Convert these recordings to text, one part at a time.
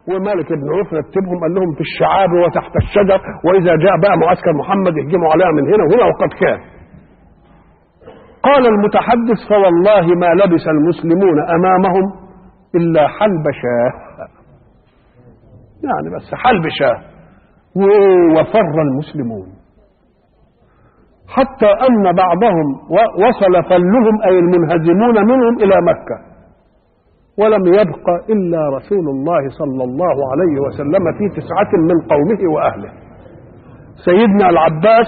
ومالك بن عوف رتبهم قال لهم في الشعاب وتحت الشجر واذا جاء بقى معسكر محمد يهجموا عليها من هنا وهنا وقد كان قال المتحدث فوالله ما لبس المسلمون امامهم الا حلب شاه يعني بس حلب شاه وفر المسلمون حتى ان بعضهم وصل فلهم اي المنهزمون منهم الى مكه ولم يبق الا رسول الله صلى الله عليه وسلم في تسعه من قومه واهله سيدنا العباس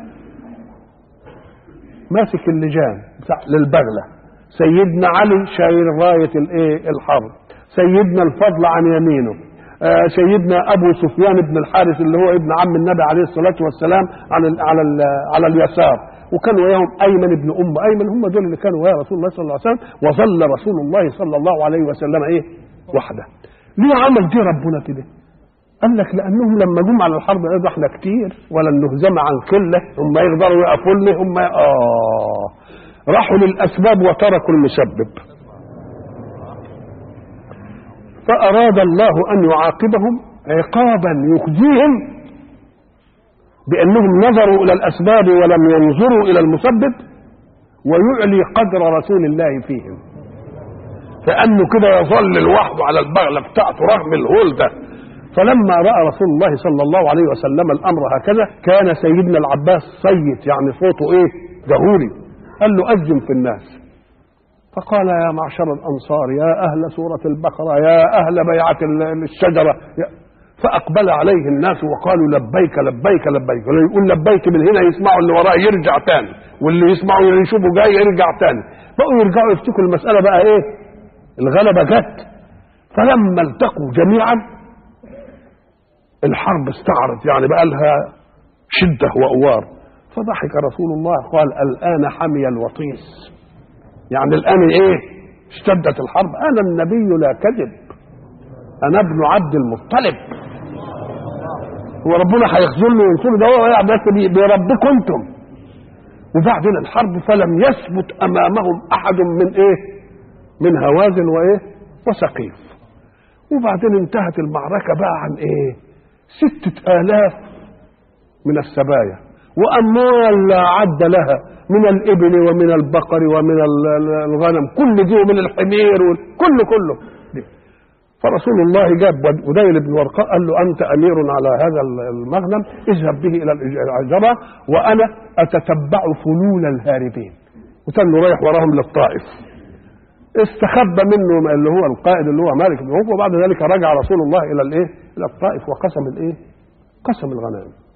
ماسك اللجام للبغله سيدنا علي شايل رايه الايه الحرب سيدنا الفضل عن يمينه آه سيدنا ابو سفيان بن الحارث اللي هو ابن عم النبي عليه الصلاه والسلام على ال على ال على اليسار وكان وياهم ايمن بن ام ايمن هم دول اللي كانوا ويا رسول الله صلى الله عليه وسلم وظل رسول الله صلى الله عليه وسلم ايه وحده ليه عمل دي ربنا كده قال لك لانهم لما جم على الحرب قالوا احنا كتير ولا نهزم عن قله هم يقدروا يقفوا لنا هم اه راحوا للاسباب وتركوا المسبب فاراد الله ان يعاقبهم عقابا يخزيهم بانهم نظروا الى الاسباب ولم ينظروا الى المسبب ويعلي قدر رسول الله فيهم كانه كده يظل لوحده على البغله بتاعته رغم الهول ده فلما راى رسول الله صلى الله عليه وسلم الامر هكذا كان سيدنا العباس صيت يعني صوته ايه جهوري قال له اذن في الناس فقال يا معشر الانصار يا اهل سوره البقره يا اهل بيعه الشجره فاقبل عليه الناس وقالوا لبيك لبيك لبيك واللي يقول لبيك من هنا يسمعوا اللي وراه يرجع تاني واللي يسمعوا اللي يشوفوا جاي يرجع تاني بقوا يرجعوا يفتكروا المساله بقى ايه الغلبه جت فلما التقوا جميعا الحرب استعرت يعني بقى لها شده وقوار فضحك رسول الله قال الان حمي الوطيس يعني الان ايه اشتدت الحرب انا النبي لا كذب انا ابن عبد المطلب هو ربنا هيخذلني وينصرني ده هو بس بربكم انتم وبعدين الحرب فلم يثبت امامهم احد من ايه من هوازن وايه وسقيف وبعدين انتهت المعركه بقى عن ايه ستة آلاف من السبايا وأموال لا عد لها من الإبل ومن البقر ومن الغنم كل دي ومن الحمير كله كله فرسول الله جاب وديل بن ورقاء قال له انت امير على هذا المغنم اذهب به الى العجبه وانا اتتبع فلول الهاربين وكان رايح وراهم للطائف استخبى منه اللي هو القائد اللي هو مالك بن عوف وبعد ذلك رجع رسول الله الى الايه الى الطائف وقسم الايه قسم الغنائم